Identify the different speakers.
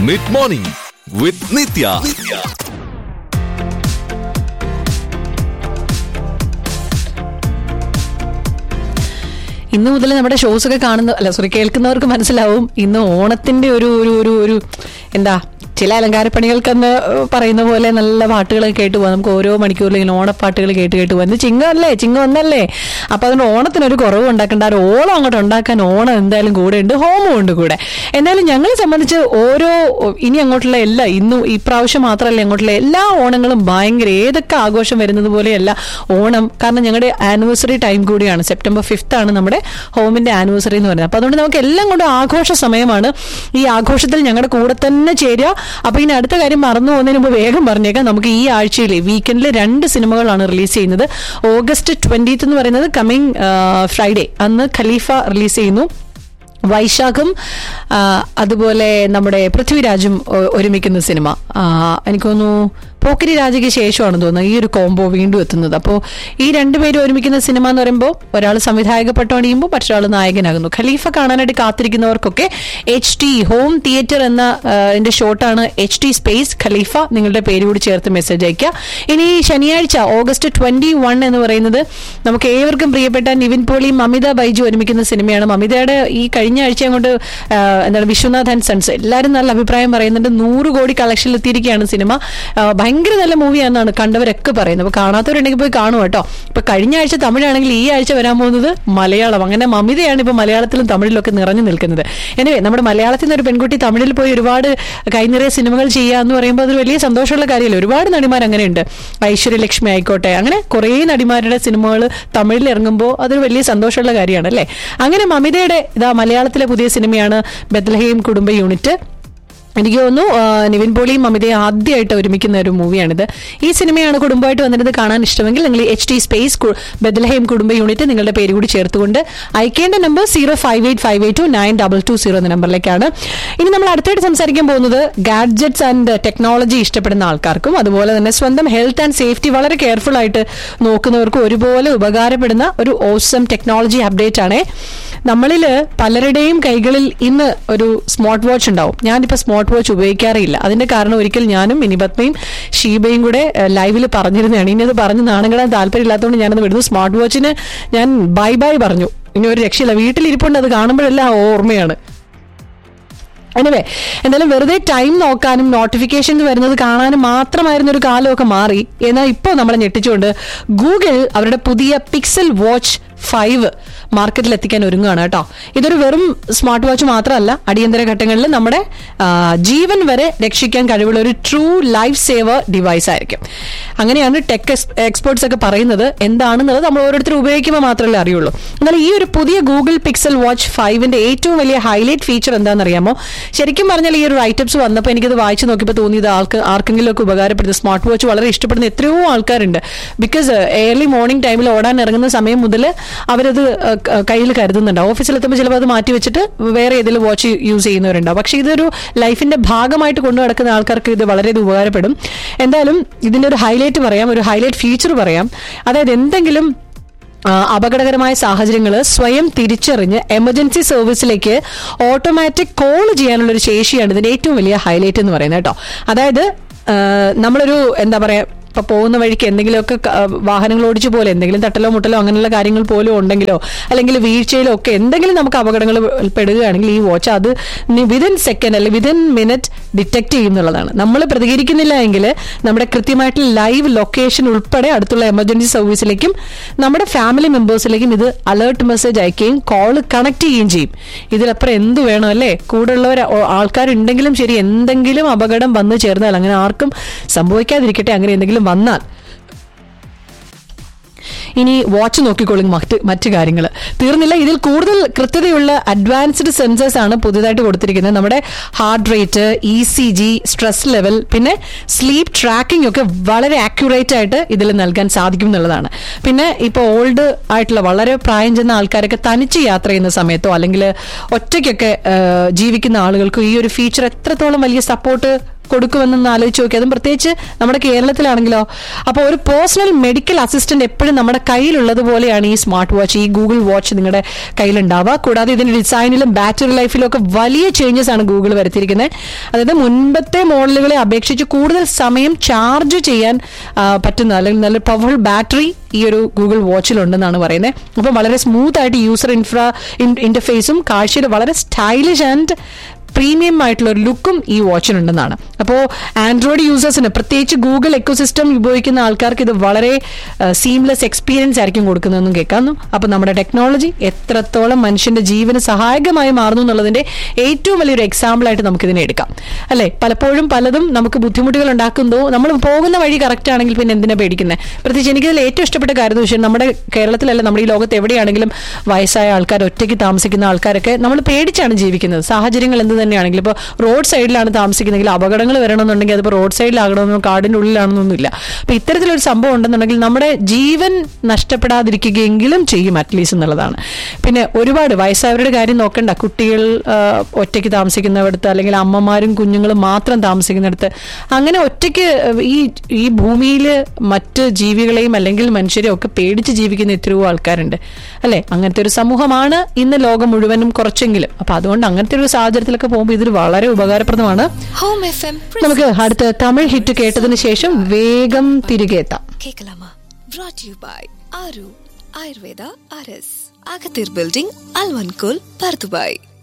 Speaker 1: mid morning വിത്ത് നിത്യ
Speaker 2: ഇന്ന് മുതൽ നമ്മുടെ ഷോസ് ഒക്കെ കാണുന്ന അല്ല സോറി കേൾക്കുന്നവർക്ക് മനസ്സിലാവും ഇന്ന് ഓണത്തിന്റെ ഒരു ഒരു ഒരു ഒരു എന്താ ചില അലങ്കാരപ്പണികൾക്കെന്ന് പറയുന്ന പോലെ നല്ല പാട്ടുകളൊക്കെ കേട്ട് പോകാം നമുക്ക് ഓരോ മണിക്കൂറിൽ ഇങ്ങനെ ഓണപ്പാട്ടുകൾ കേട്ട് കേട്ട് പോകാം ഇന്ന് ചിങ്ങമല്ലേ ചിങ്ങം ഒന്നല്ലേ അപ്പൊ അതുകൊണ്ട് ഓണത്തിനൊരു കുറവ് ഉണ്ടാക്കേണ്ട ആ ഒരു ഓളം അങ്ങോട്ട് ഉണ്ടാക്കാൻ ഓണം എന്തായാലും കൂടെ ഉണ്ട് ഹോമം ഉണ്ട് കൂടെ എന്തായാലും ഞങ്ങളെ സംബന്ധിച്ച് ഓരോ ഇനി അങ്ങോട്ടുള്ള എല്ലാ ഇന്നും ഇപ്രാവശ്യം മാത്രമല്ല അങ്ങോട്ടുള്ള എല്ലാ ഓണങ്ങളും ഭയങ്കര ഏതൊക്കെ ആഘോഷം വരുന്നത് പോലെയല്ല ഓണം കാരണം ഞങ്ങളുടെ ആനിവേഴ്സറി ടൈം കൂടിയാണ് സെപ്റ്റംബർ ഫിഫ്ത്ത് ആണ് നമ്മുടെ ഹോമിന്റെ ആനിവേഴ്സറി എന്ന് പറയുന്നത് അപ്പൊ അതുകൊണ്ട് നമുക്ക് എല്ലാം കൊണ്ടും ആഘോഷ സമയമാണ് ഈ ആഘോഷത്തിൽ ഞങ്ങളുടെ കൂടെ തന്നെ ചേരുക അപ്പൊ ഇനി അടുത്ത കാര്യം മറന്നു പോകുന്നതിന് മുമ്പ് വേഗം പറഞ്ഞേക്കാം നമുക്ക് ഈ ആഴ്ചയിൽ വീക്കെൻഡിൽ രണ്ട് സിനിമകളാണ് റിലീസ് ചെയ്യുന്നത് ഓഗസ്റ്റ് ട്വന്റീത്ത് എന്ന് പറയുന്നത് കമ്മിങ് ഫ്രൈഡേ അന്ന് ഖലീഫ റിലീസ് ചെയ്യുന്നു വൈശാഖും ആ, അതുപോലെ നമ്മുടെ പൃഥ്വിരാജും ഒ- ഒരുമിക്കുന്ന സിനിമ ആ, എനിക്ക് തോന്നുന്നു പോക്കിരി രാജയ്ക്ക് ശേഷമാണ് തോന്നുന്നത് ഈ ഒരു കോംബോ വീണ്ടും എത്തുന്നത് അപ്പോൾ ഈ രണ്ടുപേരും ഒരുമിക്കുന്ന സിനിമ എന്ന് പറയുമ്പോൾ ഒരാൾ സംവിധായക പട്ടം അണിയുമ്പോൾ മറ്റൊരാൾ നായകനാകുന്നു ഖലീഫ കാണാനായിട്ട് കാത്തിരിക്കുന്നവർക്കൊക്കെ എച്ച് ടി ഹോം തിയേറ്റർ എന്ന ആ, ഇതിന്റെ ഷോട്ടാണ് എച്ച് ടി സ്പേസ് ഖലീഫ നിങ്ങളുടെ പേര് കൂടി ചേർത്ത് മെസ്സേജ് അയക്കുക ഇനി ശനിയാഴ്ച ഓഗസ്റ്റ് ട്വന്റി വൺ എന്ന് പറയുന്നത് നമുക്ക് ഏവർക്കും പ്രിയപ്പെട്ട നിവിൻ പോളിയും മമിത ബൈജു ഒരുമിക്കുന്ന സിനിമയാണ് മമിതയുടെ ഈ കഴിഞ്ഞ ആഴ്ച അങ്ങോട്ട് ആ, എന്താണ് വിശ്വനാഥ് ആൻഡ് സൺസ് എല്ലാവരും നല്ല അഭിപ്രായം പറയുന്നുണ്ട് നൂറ് കോടി കളക്ഷനിൽ എത്തിയിരിക്കുകയാണ് സിനിമ ആ, ഭയങ്കര നല്ല മൂവിയാണെന്നാണ് കണ്ടവരൊക്കെ പറയുന്നത് അപ്പൊ കാണാത്തവരുണ്ടെങ്കിൽ പോയി കാണും കേട്ടോ ഇപ്പൊ കഴിഞ്ഞ ആഴ്ച തമിഴാണെങ്കിൽ ഈ ആഴ്ച വരാൻ പോകുന്നത് മലയാളം അങ്ങനെ മമിതയാണ് ഇപ്പൊ മലയാളത്തിലും തമിഴിലും ഒക്കെ നിറഞ്ഞു നിൽക്കുന്നത് എനിവേ നമ്മുടെ മലയാളത്തിൽ നിന്ന് ഒരു പെൺകുട്ടി തമിഴിൽ പോയി ഒരുപാട് കൈനിറയ സിനിമകൾ ചെയ്യുക എന്ന് പറയുമ്പോൾ അത് വലിയ സന്തോഷമുള്ള കാര്യമല്ല ഒരുപാട് നടിമാർ അങ്ങനെയുണ്ട് ഐശ്വര്യലക്ഷ്മി ആയിക്കോട്ടെ അങ്ങനെ കുറേ നടിമാരുടെ സിനിമകൾ തമിഴിൽ ഇറങ്ങുമ്പോൾ അതൊരു വലിയ സന്തോഷമുള്ള കാര്യമാണ് അല്ലേ അങ്ങനെ മമിതയുടെ ഇതാ മലയാളത്തിലെ പുതിയ സിനിമയാണ് ബദ്ലഹീം കുടുംബ യൂണിറ്റ് എനിക്ക് തോന്നുന്നു ആ, നിവിൻ പോളിയും മമിതയും ആദ്യമായിട്ട് ഒരുമിക്കുന്ന ഒരു മൂവിയാണിത് ഈ സിനിമയാണ് കുടുംബമായിട്ട് വന്നിരുന്നത് കാണാൻ ഇഷ്ടമെങ്കിൽ നിങ്ങൾ H T space Bethlehem Kudumba unit നിങ്ങളുടെ പേര് കൂടി ചേർത്തുകൊണ്ട് അയക്കേണ്ട number zero five eight five eight two nine double two zero എന്ന നമ്പറിലേക്കാണ് ഇനി നമ്മൾ അടുത്തായിട്ട് സംസാരിക്കാൻ പോകുന്നത് ഗാഡ്ജറ്റ്സ് ആൻഡ് ടെക്നോളജി ഇഷ്ടപ്പെടുന്ന ആൾക്കാർക്കും അതുപോലെ തന്നെ സ്വന്തം ഹെൽത്ത് ആൻഡ് സേഫ്റ്റി വളരെ കെയർഫുൾ ആയിട്ട് നോക്കുന്നവർക്കും ഒരുപോലെ ഉപകാരപ്പെടുന്ന ഒരു ഓസം ടെക്നോളജി അപ്ഡേറ്റ് ആണ് നമ്മളിൽ പലരുടെയും കൈകളിൽ ഇന്ന് ഒരു സ്മാർട്ട് വാച്ച് ഉണ്ടാവും ഞാനിപ്പോൾ സ്മാർട്ട് വാച്ച് ഉപയോഗിക്കാറില്ല അതിന്റെ കാരണം ഒരിക്കൽ ഞാനും മിനിപത്മയും ഷീബയും കൂടെ ലൈവിൽ പറഞ്ഞിരുന്നതാണ് ഇനി അത് പറഞ്ഞ് നാണങ്ങളാൻ താല്പര്യമില്ലാത്തതുകൊണ്ട് ഞാനത് വിടുന്നു സ്മാർട്ട് വാച്ചിന് ഞാൻ ബൈ ബൈ പറഞ്ഞു ഇനി ഒരു രക്ഷയില്ല വീട്ടിലിരിപ്പുണ്ട് അത് കാണുമ്പോഴെല്ലാം ഓർമ്മയാണ് എനിവേ എന്തായാലും വെറുതെ ടൈം നോക്കാനും നോട്ടിഫിക്കേഷൻസ് വരുന്നത് കാണാനും മാത്രമായിരുന്ന ഒരു കാലമൊക്കെ മാറി എന്നാൽ ഇപ്പോൾ നമ്മളെ ഞെട്ടിച്ചുകൊണ്ട് ഗൂഗിൾ അവരുടെ പുതിയ പിക്സൽ വാച്ച് ഫൈവ് മാർക്കറ്റിൽ എത്തിക്കാൻ ഒരുങ്ങുകയാണ് കേട്ടോ ഇതൊരു വെറും സ്മാർട്ട് വാച്ച് മാത്രമല്ല അടിയന്തര ഘട്ടങ്ങളിൽ നമ്മുടെ ആ, ജീവൻ വരെ രക്ഷിക്കാൻ കഴിവുള്ള ഒരു ട്രൂ ലൈഫ് സേവർ ഡിവൈസ് ആയിരിക്കും അങ്ങനെയാണ് ടെക് എക്സ്പേർട്സ് ഒക്കെ പറയുന്നത് എന്താണെന്നുള്ളത് നമ്മൾ ഓരോരുത്തരും ഉപയോഗിക്കുമ്പോൾ മാത്രമല്ലേ അറിയുള്ളൂ എന്നാൽ ഈ ഒരു പുതിയ ഗൂഗിൾ പിക്സൽ വാച്ച് ഫൈവിന്റെ ഏറ്റവും വലിയ ഹൈലൈറ്റ് ഫീച്ചർ എന്താണെന്നറിയാമോ ശരിക്കും പറഞ്ഞാൽ ഈ ഒരു ഐറ്റംസ് വന്നപ്പോൾ എനിക്കത് വായിച്ചു നോക്കിയപ്പോൾ തോന്നിയത് ആൾക്ക് ആർക്കെങ്കിലും ഒക്കെ ഉപകാരപ്പെടുന്നത് സ്മാർട്ട് വാച്ച് വളരെ ഇഷ്ടപ്പെടുന്ന എത്രയോ ആൾക്കാരുണ്ട് ബിക്കോസ് ഏർലി മോർണിംഗ് ടൈമിൽ ഓടാൻ ഇറങ്ങുന്ന സമയം മുതൽ അവരത് കയ്യിൽ കരുതുന്നുണ്ട് ഓഫീസിലെത്തുമ്പോൾ ചിലപ്പോൾ അത് മാറ്റി വെച്ചിട്ട് വേറെ ഏതെങ്കിലും വാച്ച് യൂസ് ചെയ്യുന്നവരുണ്ടാവും പക്ഷേ ഇതൊരു ലൈഫിന്റെ ഭാഗമായിട്ട് കൊണ്ടു നടക്കുന്ന ആൾക്കാർക്ക് ഇത് വളരെയധികം ഉപകാരപ്പെടും എന്തായാലും ഇതിന്റെ ഒരു ഹൈലൈറ്റ് പറയാം ഒരു ഹൈലൈറ്റ് ഫീച്ചർ പറയാം അതായത് എന്തെങ്കിലും ആ, അപകടകരമായ സാഹചര്യങ്ങൾ സ്വയം തിരിച്ചറിഞ്ഞ് എമർജൻസി സർവീസിലേക്ക് ഓട്ടോമാറ്റിക് കോൾ ചെയ്യാനുള്ള ഒരു ശേഷിയാണ് ഇതിന്റെ ഏറ്റവും വലിയ ഹൈലൈറ്റ് എന്ന് പറയുന്നത് കേട്ടോ അതായത് ആ, നമ്മളൊരു എന്താ പറയാ ഇപ്പൊ പോകുന്ന വഴിക്ക് എന്തെങ്കിലുമൊക്കെ ക- വാഹനങ്ങൾ ഓടിച്ചു പോലെ എന്തെങ്കിലും തട്ടലോ മുട്ടലോ അങ്ങനെയുള്ള കാര്യങ്ങൾ പോലും ഉണ്ടെങ്കിലോ അല്ലെങ്കിൽ വീഴ്ചയിലോ ഒക്കെ എന്തെങ്കിലും നമുക്ക് അപകടങ്ങൾ പെടുകയാണെങ്കിൽ ഈ വാച്ച് അത് വിതിൻ സെക്കൻഡ് അല്ലെങ്കിൽ വിതിൻ മിനിറ്റ് ഡിറ്റക്ട് ചെയ്യുന്നുള്ളതാണ് നമ്മൾ പ്രതികരിക്കുന്നില്ല എങ്കിൽ നമ്മുടെ കൃത്യമായിട്ട് ലൈവ് ലൊക്കേഷൻ ഉൾപ്പെടെ അടുത്തുള്ള എമർജൻസി സർവീസിലേക്കും നമ്മുടെ ഫാമിലി മെമ്പേഴ്സിലേക്കും ഇത് അലേർട്ട് മെസ്സേജ് അയക്കുകയും കോൾ കണക്ട് ചെയ്യുകയും ചെയ്യും ഇതിലപ്പുറം എന്ത് വേണം അല്ലേ കൂടെയുള്ളവർ ആൾക്കാരുണ്ടെങ്കിലും ശരി എന്തെങ്കിലും അപകടം വന്നു ചേർന്നാൽ അങ്ങനെ ആർക്കും സംഭവിക്കാതിരിക്കട്ടെ അങ്ങനെ എന്തെങ്കിലും വന്നാൽ ഇനി വാച്ച് നോക്കിക്കോളും മറ്റ് മറ്റു കാര്യങ്ങൾ തീർന്നില്ല ഇതിൽ കൂടുതൽ കൃത്യതയുള്ള അഡ്വാൻസ്ഡ് സെൻസേഴ്സ് ആണ് പുതിയതായിട്ട് കൊടുത്തിരിക്കുന്നത് നമ്മുടെ heart rate E C G stress level പിന്നെ സ്ലീപ്പ് ട്രാക്കിംഗ് ഒക്കെ വളരെ ആക്യുറേറ്റ് ആയിട്ട് ഇതിൽ നൽകാൻ സാധിക്കും എന്നുള്ളതാണ് പിന്നെ ഇപ്പോൾ ഓൾഡ് ആയിട്ടുള്ള വളരെ പ്രായം ചെന്ന ആൾക്കാരൊക്കെ തനിച്ച് യാത്ര ചെയ്യുന്ന സമയത്തോ അല്ലെങ്കിൽ ഒറ്റയ്ക്കൊക്കെ ആ, ജീവിക്കുന്ന ആളുകൾക്ക് ഈ ഒരു ഫീച്ചർ എത്രത്തോളം വലിയ സപ്പോർട്ട് കൊടുക്കുമെന്നൊന്ന് ആലോചിച്ച് നോക്കി അതും പ്രത്യേകിച്ച് നമ്മുടെ കേരളത്തിലാണെങ്കിലോ അപ്പോൾ ഒരു പേഴ്സണൽ മെഡിക്കൽ അസിസ്റ്റന്റ് എപ്പോഴും നമ്മുടെ കയ്യിലുള്ളത് പോലെയാണ് ഈ സ്മാർട്ട് വാച്ച് ഈ ഗൂഗിൾ വാച്ച് നിങ്ങളുടെ കയ്യിലുണ്ടാവുക കൂടാതെ ഇതിന്റെ ഡിസൈനിലും ബാറ്ററി ലൈഫിലും ഒക്കെ വലിയ ചേഞ്ചസ് ആണ് ഗൂഗിൾ വരുത്തിയിരിക്കുന്നത് അതായത് മുൻപത്തെ മോഡലുകളെ അപേക്ഷിച്ച് കൂടുതൽ സമയം ചാർജ് ചെയ്യാൻ ആ, പറ്റുന്ന അല്ലെങ്കിൽ നല്ല പവർഫുൾ ബാറ്ററി ഈ ഒരു ഗൂഗിൾ വാച്ചിലുണ്ടെന്നാണ് പറയുന്നത് അപ്പം വളരെ സ്മൂത്ത് ആയിട്ട് യൂസർ ഇൻഫ്രാ ഇന്റർഫേസും കാഴ്ചയിൽ വളരെ സ്റ്റൈലിഷ് ആൻഡ് പ്രീമിയം ആയിട്ടുള്ള ഒരു ലുക്കും ഈ വാച്ചിനുണ്ടെന്നാണ് അപ്പോൾ ആൻഡ്രോയിഡ് യൂസേഴ്സിന് പ്രത്യേകിച്ച് ഗൂഗിൾ എക്കോസിസ്റ്റം ഉപയോഗിക്കുന്ന ആൾക്കാർക്ക് ഇത് വളരെ സീംലെസ് എക്സ്പീരിയൻസ് ആയിരിക്കും കൊടുക്കുന്നതെന്നും കേൾക്കാന്നു അപ്പോൾ നമ്മുടെ ടെക്നോളജി എത്രത്തോളം മനുഷ്യന്റെ ജീവന് സഹായകമായി മാറുന്നു എന്നുള്ളതിന്റെ ഏറ്റവും വലിയൊരു എക്സാമ്പിൾ ആയിട്ട് നമുക്കിതിനെ എടുക്കാം അല്ലെ പലപ്പോഴും പലതും നമുക്ക് ബുദ്ധിമുട്ടുകൾ ഉണ്ടാക്കുന്നതോ നമ്മൾ പോകുന്ന വഴി കറക്റ്റ് ആണെങ്കിൽ പിന്നെ എന്തിനാ പേടിക്കുന്നത് പ്രത്യേകിച്ച് എനിക്കിതിൽ ഏറ്റവും ഇഷ്ടപ്പെട്ട കാര്യം എന്ന് വെച്ചാൽ നമ്മുടെ കേരളത്തിലല്ല നമ്മുടെ ഈ ലോകത്ത് എവിടെയാണെങ്കിലും വയസ്സായ ആൾക്കാർ ഒറ്റയ്ക്ക് താമസിക്കുന്ന ആൾക്കാരൊക്കെ നമ്മൾ പേടിച്ചാണ് ജീവിക്കുന്നത് സാഹചര്യങ്ങൾ എന്ത് തന്നെയാണെങ്കിലും ഇപ്പോൾ റോഡ് സൈഡിലാണ് താമസിക്കുന്നതെങ്കിൽ അപകടങ്ങൾ വരണമെന്നുണ്ടെങ്കിൽ അതിപ്പോൾ റോഡ് സൈഡിലാകണമെന്നോ കാടിൻ്റെ ഉള്ളിലാണെന്നൊന്നുമില്ല അപ്പോൾ ഇത്തരത്തിലൊരു സംഭവം ഉണ്ടെന്നുണ്ടെങ്കിൽ നമ്മുടെ ജീവൻ നഷ്ടപ്പെടാതിരിക്കുകയെങ്കിലും ചെയ്യും അറ്റ്ലീസ്റ്റ് എന്നുള്ളതാണ് പിന്നെ ഒരുപാട് വയസ്സായവരുടെ കാര്യം നോക്കണ്ട കുട്ടികൾ ആ, ഒറ്റയ്ക്ക് താമസിക്കുന്നിടത്ത് അല്ലെങ്കിൽ അമ്മമാരും കുഞ്ഞുങ്ങളും മാത്രം താമസിക്കുന്നിടത്ത് അങ്ങനെ ഒറ്റയ്ക്ക് ഈ ഈ ഭൂമിയിൽ മറ്റ് ജീവികളെയും അല്ലെങ്കിൽ മനുഷ്യരെയും ഒക്കെ പേടിച്ച് ജീവിക്കുന്ന എത്രയോ ആൾക്കാരുണ്ട് അല്ലെ അങ്ങനത്തെ ഒരു സമൂഹമാണ് ഇന്ന് ലോകം മുഴുവനും കുറച്ചെങ്കിലും അപ്പൊ അതുകൊണ്ട് അങ്ങനത്തെ ഒരു സാഹചര്യത്തിലൊക്കെ പോകുമ്പോൾ ഇതിൽ വളരെ ഉപകാരപ്രദമാണ്
Speaker 3: ஹோம் எஃப்எம்
Speaker 2: നമുക്ക് അടുത്ത തമിഴ് ഹിറ്റ് കേട്ടതിന് ശേഷം വേഗം തിരികെ എത്താം
Speaker 3: கேட்கலாமா brought you by Aaru Ayurveda RS அகத்தீர் பில்டிங் அல்வன்கோல் பர்துபாய்